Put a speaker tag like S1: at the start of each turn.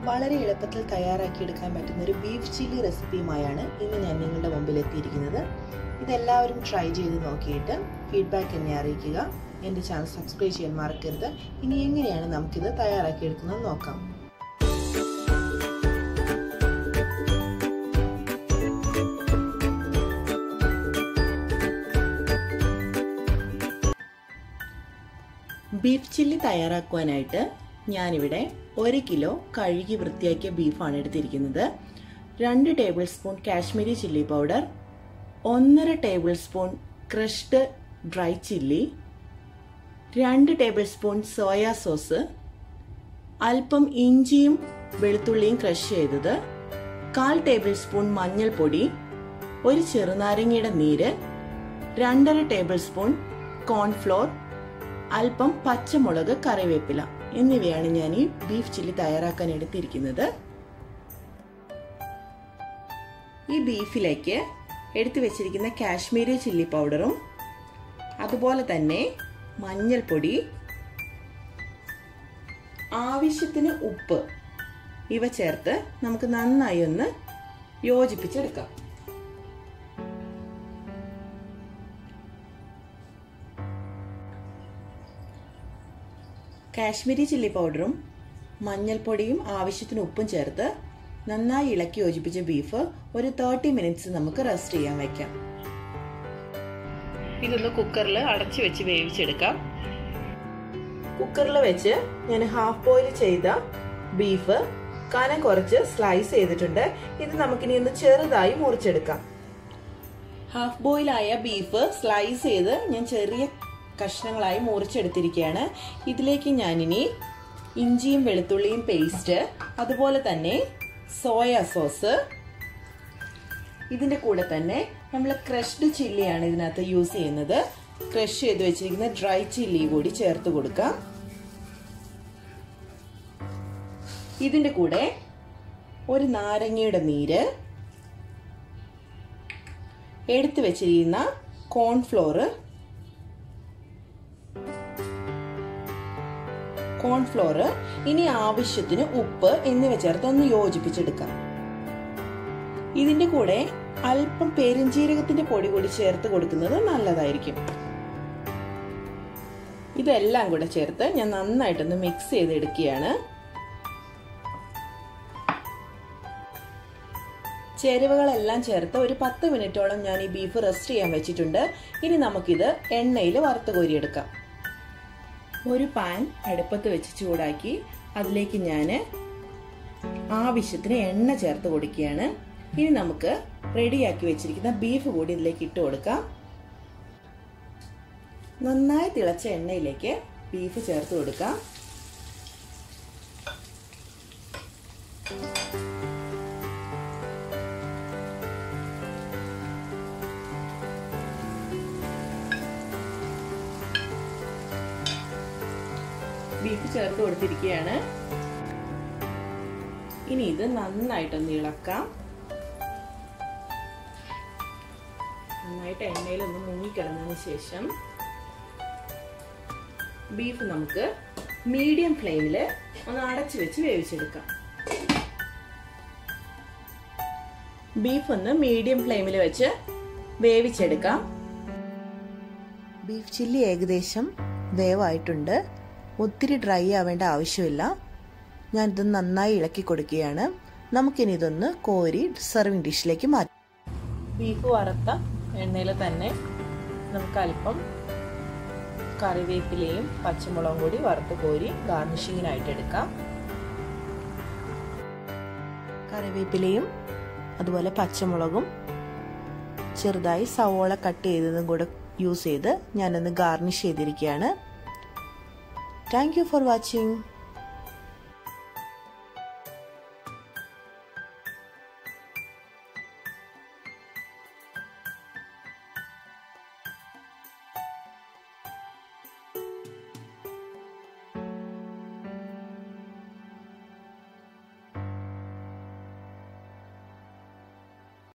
S1: വളരെ എളുപ്പത്തിൽ തയ്യാറാക്കിയെടുക്കാൻ പറ്റുന്ന ഒരു ബീഫ് ചില്ലി റെസിപ്പിയുമായാണ് ഇന്ന് ഞാൻ നിങ്ങളുടെ മുമ്പിൽ എത്തിയിരിക്കുന്നത് ഇതെല്ലാവരും ട്രൈ ചെയ്ത് നോക്കിയിട്ട് ഫീഡ്ബാക്ക് എന്നെ അറിയിക്കുക എൻ്റെ ചാനൽ സബ്സ്ക്രൈബ് ചെയ്യാൻ മറക്കരുത് ഇനി എങ്ങനെയാണ് നമുക്കിത് തയ്യാറാക്കിയെടുക്കുന്നത് നോക്കാം ബീഫ് ചില്ലി തയ്യാറാക്കുവാനായിട്ട് ഞാനിവിടെ ഒരു കിലോ കഴുകി വൃത്തിയാക്കിയ ബീഫാണ് എടുത്തിരിക്കുന്നത് രണ്ട് tablespoon Kashmiri chilli powder ഒന്നര tablespoon crushed dry chilli രണ്ട് ടേബിൾ സ്പൂൺ സോയാ സോസ് അല്പം ഇഞ്ചിയും വെളുത്തുള്ളിയും ക്രഷ് ചെയ്തത് കാൽ ടേബിൾ സ്പൂൺ മഞ്ഞൾപ്പൊടി ഒരു ചെറുനാരങ്ങയുടെ നീര് രണ്ടര ടേബിൾ സ്പൂൺ കോൺഫ്ലോർ അല്പം പച്ചമുളക് കറിവേപ്പില എന്നിവയാണ് ഞാൻ ഈ ബീഫ് ചില്ലി തയ്യാറാക്കാൻ എടുത്തിരിക്കുന്നത് ഈ ബീഫിലേക്ക് എടുത്തു വെച്ചിരിക്കുന്ന കാശ്മീരി ചില്ലി പൗഡറും അതുപോലെ തന്നെ മഞ്ഞൾപ്പൊടി ആവശ്യത്തിന് ഉപ്പ് ഇവ ചേർത്ത് നമുക്ക് നന്നായി ഒന്ന് യോജിപ്പിച്ചെടുക്കാം കാശ്മീരി ചില്ലി പൗഡറും മഞ്ഞൾപ്പൊടിയും ആവശ്യത്തിന് ഉപ്പും ചേർത്ത് നന്നായി ഇളക്കി യോജിപ്പിച്ച ബീഫ് ഒരു തേർട്ടി മിനിറ്റ്സ് നമുക്ക് റെസ്റ്റ് ചെയ്യാൻ വെക്കാം ഇതൊന്ന് കുക്കറിൽ അടച്ചു വെച്ച് വേവിച്ചെടുക്കാം കുക്കറിൽ വെച്ച് ഞാൻ ഹാഫ് ബോയിൽ ചെയ്ത ബീഫ് കനം കുറച്ച് സ്ലൈസ് ചെയ്തിട്ടുണ്ട് ഇത് നമുക്കിനി ഒന്ന് ചെറുതായി മുറിച്ചെടുക്കാം ഹാഫ് ബോയിലായ ബീഫ് സ്ലൈസ് ചെയ്ത് ഞാൻ ചെറിയ കഷ്ണങ്ങളായി മുറിച്ചെടുത്തിരിക്കുകയാണ് ഇതിലേക്ക് ഞാനിനി ഇഞ്ചിയും വെളുത്തുള്ളിയും പേസ്റ്റ് അതുപോലെ തന്നെ സോയ സോസ് ഇതിൻ്റെ കൂടെ തന്നെ നമ്മൾ ക്രഷ്ഡ് ചില്ലിയാണ് ഇതിനകത്ത് യൂസ് ചെയ്യുന്നത് ക്രഷ് ചെയ്ത് വെച്ചിരിക്കുന്ന ഡ്രൈ ചില്ലി കൂടി ചേർത്ത് കൊടുക്കാം ഇതിൻ്റെ കൂടെ ഒരു നാരങ്ങയുടെ നീര് എടുത്തു വെച്ചിരിക്കുന്ന കോൺഫ്ലോറ് കോൺഫ്ലോർ ഇനി ആവശ്യത്തിന് ഉപ്പ് എന്നിവ ചേർത്ത് ഒന്ന് യോജിപ്പിച്ചെടുക്കാം ഇതിന്റെ കൂടെ അല്പം പെരിഞ്ജീരകത്തിന്റെ പൊടി കൂടി ചേർത്ത് കൊടുക്കുന്നത് നല്ലതായിരിക്കും ഇതെല്ലാം കൂടെ ചേർത്ത് ഞാൻ നന്നായിട്ടൊന്ന് മിക്സ് ചെയ്തെടുക്കുകയാണ് ചേരുവകളെല്ലാം ചേർത്ത് ഒരു പത്ത് മിനിറ്റോളം ഞാൻ ഈ ബീഫ് റെസ്റ്റ് ചെയ്യാൻ വെച്ചിട്ടുണ്ട് ഇനി നമുക്കിത് എണ്ണയിൽ വറുത്ത് കോരിയെടുക്കാം ഒരു പാൻ അടുപ്പത്ത് വെച്ച് ചൂടാക്കി അതിലേക്ക് ഞാൻ ആവശ്യത്തിന് എണ്ണ ചേർത്ത് കൊടുക്കുകയാണ് ഇനി നമുക്ക് റെഡിയാക്കി വെച്ചിരിക്കുന്ന ബീഫ് കൂടി ഇതിലേക്ക് ഇട്ട് കൊടുക്കാം നന്നായി തിളച്ച എണ്ണയിലേക്ക് ബീഫ് ചേർത്ത് കൊടുക്കാം ബീഫ് ചേർത്ത് കൊടുത്തിരിക്കുകയാണ് ഇനി ഇത് നന്നായിട്ടൊന്ന് ഇളക്കാം നന്നായിട്ട് എണ്ണയിൽ ഒന്ന് മുങ്ങിക്കിടന്നതിന് ശേഷം ബീഫ് നമുക്ക് മീഡിയം ഫ്ലെയിമിൽ ഒന്ന് അടച്ചു വെച്ച് വേവിച്ചെടുക്കാം ബീഫ് ഒന്ന് മീഡിയം ഫ്ലെയിമിൽ വെച്ച് വേവിച്ചെടുക്കാം ബീഫ് ചില്ലി ഏകദേശം വേവായിട്ടുണ്ട് ഒത്തിരി ഡ്രൈ ആവേണ്ട ആവശ്യമില്ല ഞാനിത് നന്നായി ഇളക്കി കൊടുക്കുകയാണ് നമുക്കിനി ഇതൊന്ന് കോരി സെർവിങ് ഡിഷിലേക്ക് മാറ്റാം ബീഫ് വറുത്ത എണ്ണയിൽ തന്നെ നമുക്ക് അല്പം കറിവേപ്പിലയും പച്ചമുളകും കൂടി വറുത്ത് കോരി ഗാർണിഷിങ്ങിനായിട്ട് എടുക്കാം കറിവേപ്പിലയും അതുപോലെ പച്ചമുളകും ചെറുതായി സവോള കട്ട് ചെയ്തതും കൂടെ യൂസ് ചെയ്ത് ഞാനൊന്ന് ഗാർണിഷ് ചെയ്തിരിക്കുകയാണ് താങ്ക് യു ഫോർ വാച്ചിങ്